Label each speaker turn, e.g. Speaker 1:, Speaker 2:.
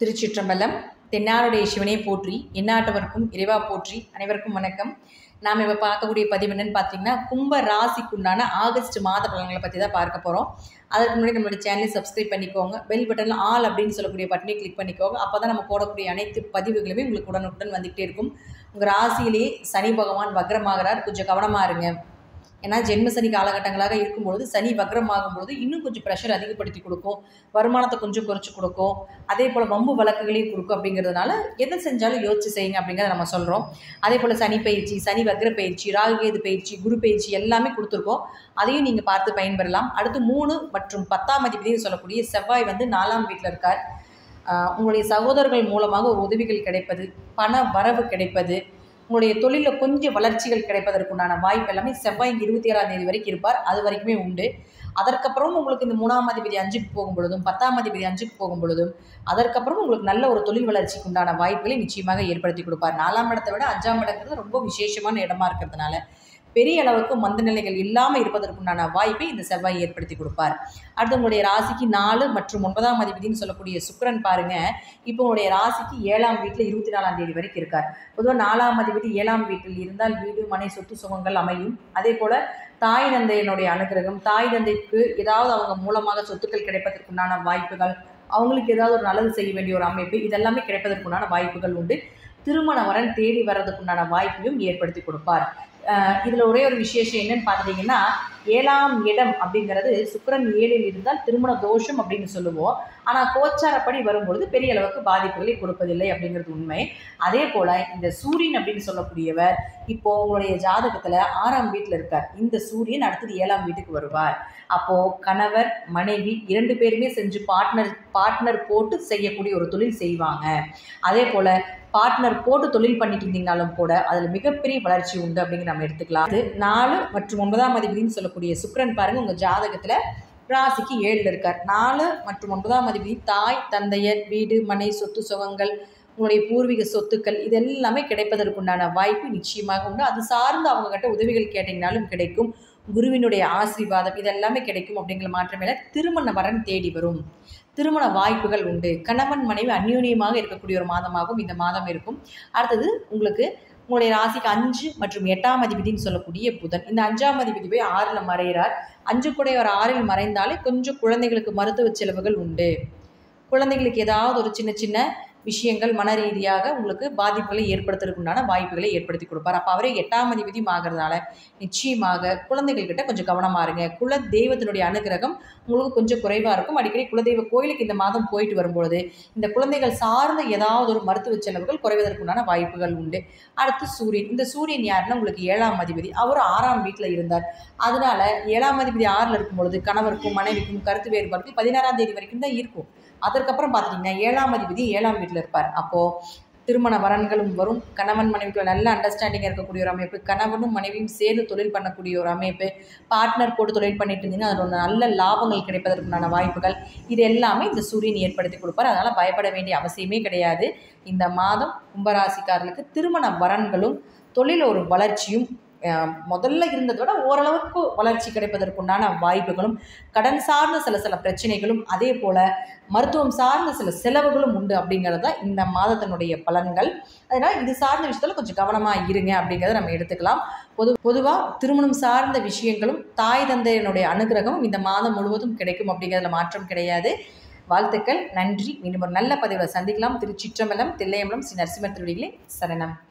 Speaker 1: திருச்சிற்றம்பலம் தென்னாடுடைய சிவனே போற்றி எந்நாட்டவர்க்கும் இறைவா போற்றி அனைவருக்கும் வணக்கம் நாம் இப்போ பார்க்கக்கூடிய பதிவு என்னன்னு பார்த்தீங்கன்னா கும்ப ராசிக்குண்டான ஆகஸ்ட் மாத பலன்களை பற்றி தான் பார்க்க போகிறோம் அதற்கு முன்னாடி நம்மளோட சேனலை சப்ஸ்கிரைப் பண்ணிக்கோங்க பெல் பட்டனில் ஆல் அப்படின்னு சொல்லக்கூடிய பட்டனை கிளிக் பண்ணிக்கோங்க அப்போ தான் நம்ம போடக்கூடிய அனைத்து பதிவுகளுமே உங்களுக்கு உடனுக்குடன் வந்துகிட்டே இருக்கும் உங்கள் ராசியிலேயே சனி பகவான் வக்ரமாகிறார் கொஞ்சம் கவனமாக இருங்க ஏன்னா ஜென்ம சனி காலகட்டங்களாக இருக்கும்பொழுது சனி வக்ரமாகும் பொழுது இன்னும் கொஞ்சம் ப்ரெஷர் அதிகப்படுத்தி கொடுக்கும் வருமானத்தை கொஞ்சம் குறைச்சி கொடுக்கும் அதே போல் வம்பு வழக்குகளையும் கொடுக்கும் அப்படிங்கிறதுனால எதை செஞ்சாலும் யோசிச்சு செய்யுங்க அப்படிங்கிறத நம்ம சொல்கிறோம் அதே போல் சனி பயிற்சி சனி வக்ர பயிற்சி ராகுகேது பயிற்சி குரு பயிற்சி எல்லாமே கொடுத்துருக்கோம் அதையும் நீங்கள் பார்த்து பயன்பெறலாம் அடுத்து மூணு மற்றும் பத்தாம் அதிபதினு சொல்லக்கூடிய செவ்வாய் வந்து நாலாம் வீட்டில் இருக்கார் ஆஹ் உங்களுடைய சகோதரர்கள் மூலமாக ஒரு உதவிகள் கிடைப்பது பண வரவு கிடைப்பது உங்களுடைய தொழிலில் கொஞ்சம் வளர்ச்சிகள் கிடைப்பதற்குண்டான வாய்ப்பு எல்லாமே செவ்வாய் இருபத்தி ஏழாம் தேதி வரைக்கும் இருப்பார் அது வரைக்குமே உண்டு அதற்கப்புறம் உங்களுக்கு இந்த மூணாம் அதிபதி அஞ்சுக்கு போகும் பொழுதும் பத்தாம் அதிபதி அஞ்சுக்கு போகும் பொழுதும் அதற்கப்புறம் உங்களுக்கு நல்ல ஒரு தொழில் வளர்ச்சிக்கு உண்டான வாய்ப்புகளை நிச்சயமாக ஏற்படுத்தி கொடுப்பார் நாலாம் இடத்தை விட அஞ்சாம் இடங்கிறது ரொம்ப விசேஷமான இடமா இருக்கிறதுனால பெரிய அளவுக்கு மந்த நிலைகள் இல்லாமல் இருப்பதற்குண்டான வாய்ப்பை இந்த செவ்வாய் ஏற்படுத்தி கொடுப்பார் அடுத்து உங்களுடைய ராசிக்கு நாலு மற்றும் ஒன்பதாம் அதிபதினு சொல்லக்கூடிய சுக்கிரன் பாருங்க இப்போ உங்களுடைய ராசிக்கு ஏழாம் வீட்டில் இருபத்தி நாலாம் தேதி வரைக்கும் இருக்கார் பொதுவாக நாலாம் அதிபதி ஏழாம் வீட்டில் இருந்தால் வீடு மனை சொத்து சுகங்கள் அமையும் அதே போல் தாய் தந்தையினுடைய அனுகிரகம் தாய் தந்தைக்கு ஏதாவது அவங்க மூலமாக சொத்துக்கள் கிடைப்பதற்குண்டான வாய்ப்புகள் அவங்களுக்கு ஏதாவது ஒரு நல்லது செய்ய வேண்டிய ஒரு அமைப்பு இதெல்லாமே கிடைப்பதற்குண்டான வாய்ப்புகள் உண்டு திருமண வரன் தேடி வர்றதுக்குண்டான வாய்ப்பையும் ஏற்படுத்தி கொடுப்பார் இதில் ஒரே ஒரு விசேஷம் என்னன்னு பார்த்துட்டிங்கன்னா ஏழாம் இடம் அப்படிங்கிறது சுக்கிரன் ஏழில் இருந்தால் திருமண தோஷம் அப்படின்னு சொல்லுவோம் ஆனால் கோச்சாரப்படி வரும்பொழுது பெரிய அளவுக்கு பாதிப்புகளை கொடுப்பதில்லை அப்படிங்கிறது உண்மை அதே போல் இந்த சூரியன் அப்படின்னு சொல்லக்கூடியவர் இப்போ உங்களுடைய ஜாதகத்தில் ஆறாம் வீட்டில் இருக்கார் இந்த சூரியன் அடுத்தது ஏழாம் வீட்டுக்கு வருவார் அப்போது கணவர் மனைவி இரண்டு பேருமே செஞ்சு பார்ட்னர் பார்ட்னர் போட்டு செய்யக்கூடிய ஒரு தொழில் செய்வாங்க அதே போல் பார்ட்னர் போட்டு தொழில் பண்ணிட்டு இருந்தீங்கனாலும் கூட அதில் மிகப்பெரிய வளர்ச்சி உண்டு அப்படிங்கிற நம்ம எடுத்துக்கலாம் அது நாலு மற்றும் ஒன்பதாம் அதிபதினு சொல்லக்கூடிய சுக்கிரன் பாருங்க உங்கள் ஜாதகத்தில் ராசிக்கு ஏழில் இருக்கார் நாலு மற்றும் ஒன்பதாம் அதிபதி தாய் தந்தையர் வீடு மனை சொத்து சுகங்கள் உங்களுடைய பூர்வீக சொத்துக்கள் இது எல்லாமே கிடைப்பதற்குண்டான வாய்ப்பு நிச்சயமாக உண்டு அது சார்ந்து அவங்கக்கிட்ட உதவிகள் கேட்டிங்கனாலும் கிடைக்கும் குருவினுடைய ஆசீர்வாதம் இதெல்லாமே கிடைக்கும் அப்படிங்கிற மாற்றமேல திருமண வரன் தேடி வரும் திருமண வாய்ப்புகள் உண்டு கணவன் மனைவி அந்யோன்யமாக இருக்கக்கூடிய ஒரு மாதமாகவும் இந்த மாதம் இருக்கும் அடுத்தது உங்களுக்கு உங்களுடைய ராசிக்கு அஞ்சு மற்றும் எட்டாம் அதிபதினு சொல்லக்கூடிய புதன் இந்த அஞ்சாம் அதிபதி போய் ஆறில் மறைகிறார் அஞ்சு கூட ஒரு ஆறில் மறைந்தாலே கொஞ்சம் குழந்தைகளுக்கு மருத்துவ செலவுகள் உண்டு குழந்தைகளுக்கு ஏதாவது ஒரு சின்ன சின்ன விஷயங்கள் மன ரீதியாக உங்களுக்கு பாதிப்புகளை ஏற்படுத்துறதுக்குண்டான வாய்ப்புகளை ஏற்படுத்தி கொடுப்பார் அப்போ அவரே எட்டாம் அதிபதியும் ஆகிறதுனால நிச்சயமாக குழந்தைகள்கிட்ட கொஞ்சம் கவனமாக இருங்க குல தெய்வத்தினுடைய அனுகிரகம் உங்களுக்கு கொஞ்சம் குறைவாக இருக்கும் அடிக்கடி குலதெய்வ கோயிலுக்கு இந்த மாதம் போயிட்டு வரும்பொழுது இந்த குழந்தைகள் சார்ந்த ஏதாவது ஒரு மருத்துவ செலவுகள் குறைவதற்குண்டான வாய்ப்புகள் உண்டு அடுத்து சூரியன் இந்த சூரியன் யாருன்னா உங்களுக்கு ஏழாம் அதிபதி அவர் ஆறாம் வீட்டில் இருந்தார் அதனால ஏழாம் அதிபதி ஆறில் இருக்கும் பொழுது கணவருக்கும் மனைவிக்கும் கருத்து வேறுபாடு பதினாறாம் தேதி வரைக்கும் தான் இருக்கும் அதற்கப்புறம் பார்த்துட்டிங்கன்னா ஏழாம் அதிபதி ஏழாம் வீட்டில் இருப்பார் அப்போது திருமண வரன்களும் வரும் கணவன் மனைவிக்கு நல்ல அண்டர்ஸ்டாண்டிங் இருக்கக்கூடிய ஒரு அமைப்பு கணவனும் மனைவியும் சேர்ந்து தொழில் பண்ணக்கூடிய ஒரு அமைப்பு பார்ட்னர் போட்டு தொழில் பண்ணிட்டு இருந்தீங்கன்னா அதில் ஒரு நல்ல லாபங்கள் கிடைப்பதற்குண்டான வாய்ப்புகள் இது எல்லாமே இந்த சூரியன் ஏற்படுத்தி கொடுப்பார் அதனால் பயப்பட வேண்டிய அவசியமே கிடையாது இந்த மாதம் கும்பராசிக்காரர்களுக்கு திருமண வரன்களும் தொழில் ஒரு வளர்ச்சியும் முதல்ல இருந்ததை விட ஓரளவுக்கு வளர்ச்சி கிடைப்பதற்குண்டான வாய்ப்புகளும் கடன் சார்ந்த சில சில பிரச்சனைகளும் அதே போல் மருத்துவம் சார்ந்த சில செலவுகளும் உண்டு அப்படிங்கிறது தான் இந்த மாதத்தினுடைய பலன்கள் அதனால் இது சார்ந்த விஷயத்தில் கொஞ்சம் கவனமாக இருங்க அப்படிங்கிறத நம்ம எடுத்துக்கலாம் பொது பொதுவாக திருமணம் சார்ந்த விஷயங்களும் தாய் தந்தையனுடைய அனுகிரகமும் இந்த மாதம் முழுவதும் கிடைக்கும் அப்படிங்கிறதுல மாற்றம் கிடையாது வாழ்த்துக்கள் நன்றி மீண்டும் ஒரு நல்ல பதிவில் சந்திக்கலாம் திருச்சிற்றம்பலம் தில்லையம்பலம் ஸ்ரீ நரசிம்மர் திருடிகளே சரணம்